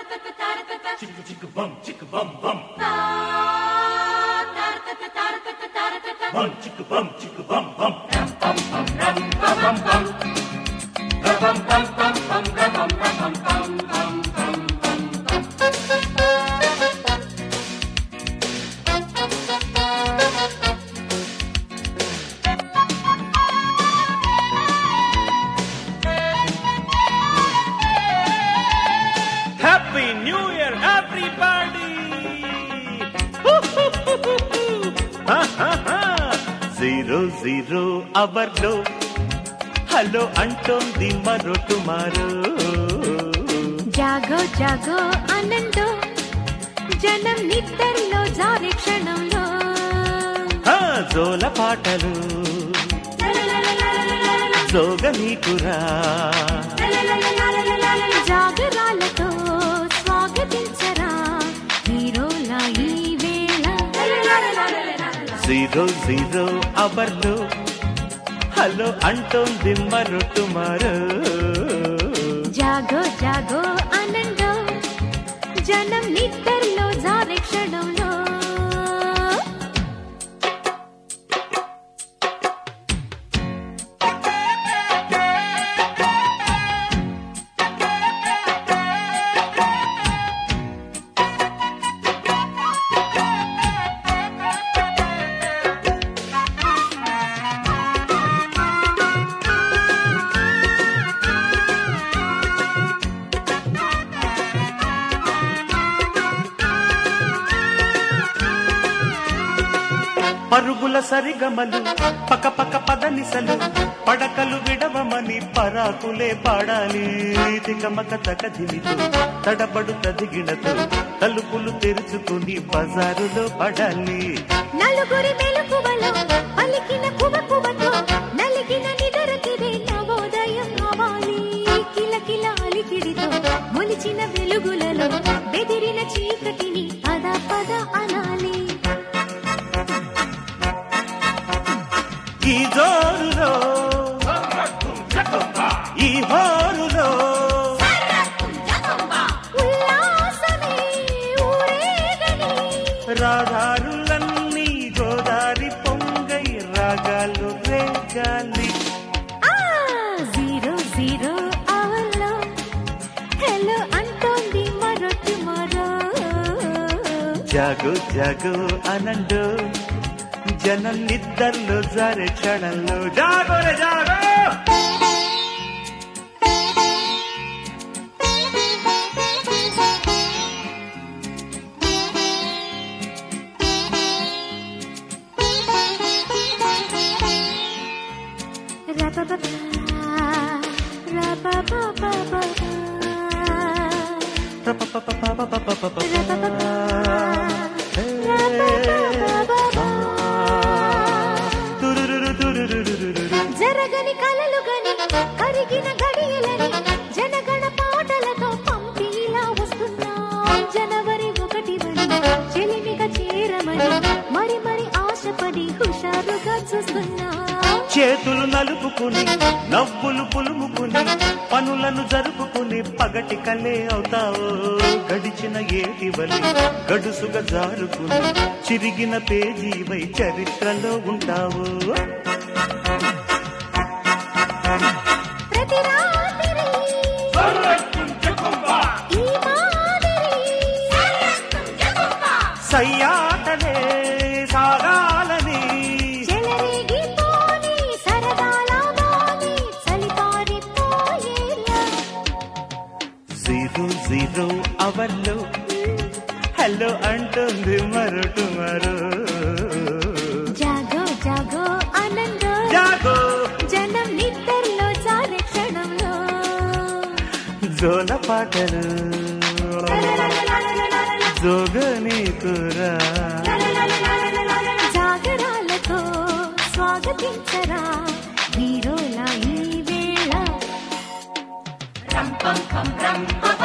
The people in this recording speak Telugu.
చిక్కు చిక్కు బం చిక్కు బం బం బం చిక్కు బం చిక్కు బం బం happy new year everybody zero zero అవర్లో హలో అంటోంది మరో టుమారో జాగో జాగో ఆనందో జనం నిద్రలో జారే క్షణంలో ఆ, జోల పాటలు జోగ నీకురా జాగరాలతో స్వాగతించరా హీరోల ఈ వేళ జీరో జీరో అవర్లో హలో అంటోంది మరో టుమారో జాగో జాగో ఆనందో జనం నిద్రలో జారే క్షణంలో పరుగుల సరిగమలు పక పక పదనిసలు పడకలు విడవమని పరాకులే పాడాలి తికమక తకదిమితో తడబడు తదిగినతో తలుపులు తెరుచుకుని బజారులో పడాలి నలుగురి మెలకువలో పలికిన కువకువతో నలిగిన నిదరకిదే నవోదయం అవాలి కిలకిల అలికిడితో మొలిచిన వెలుగులలో బెదిరిన చీకటిని పద పద అనాలి ఈ జోరులో ఈ హోరులో ఉల్లాసమే ఊరేగని రాధారులన్నీ గోదారి పొంగై రాగాలు రేగాలి ఆ జీరో జీరో అవల్లో హలో అంటోంది మరొట్టి మరో జాగు జాగు అనండు జనం నిద్దర్లు జారే క్షణంలో జాగోరే జాగో రపపపా, రపపపపపా, రపపపా, రపపపపపా. తురురురు తురురురురురు. జరగని కలలు గని కరిగిన గడియలని జనగణ పాటలతో పంపిలా వస్తున్నా జనవరి ఒకటి వని చెలిమిగా చేరమని మరి మరి ఆశపడి హుషారుగా చూస్తున్నా చేతులు నలుపుకుని నవ్వులు పులుముకుని పనులను జరుపుకుని పగటి కలే అవుతావు గడిచిన ఏటి వలి గడుసుగా జారుకుని చిరిగిన పేజీవై చరిత్రలో ఉంటావు ప్రతి రాత్రి ఈ మాదిరి సయ్యాటలే సాగాలని చెలరేగిపోని సరదాల వాని చలిపారిపోయేలా జీరో జీరో అవర్లో హలో అంటుంది మరొటు మరో జాగో జాగో ఆనందో జాగో జనం నిద్రలో జారే క్షణంలో జోల పాటలు జోగని కురా జాగరాలతో స్వాగతించరా హీరోల ఈ వేళ రం పం పం రం పం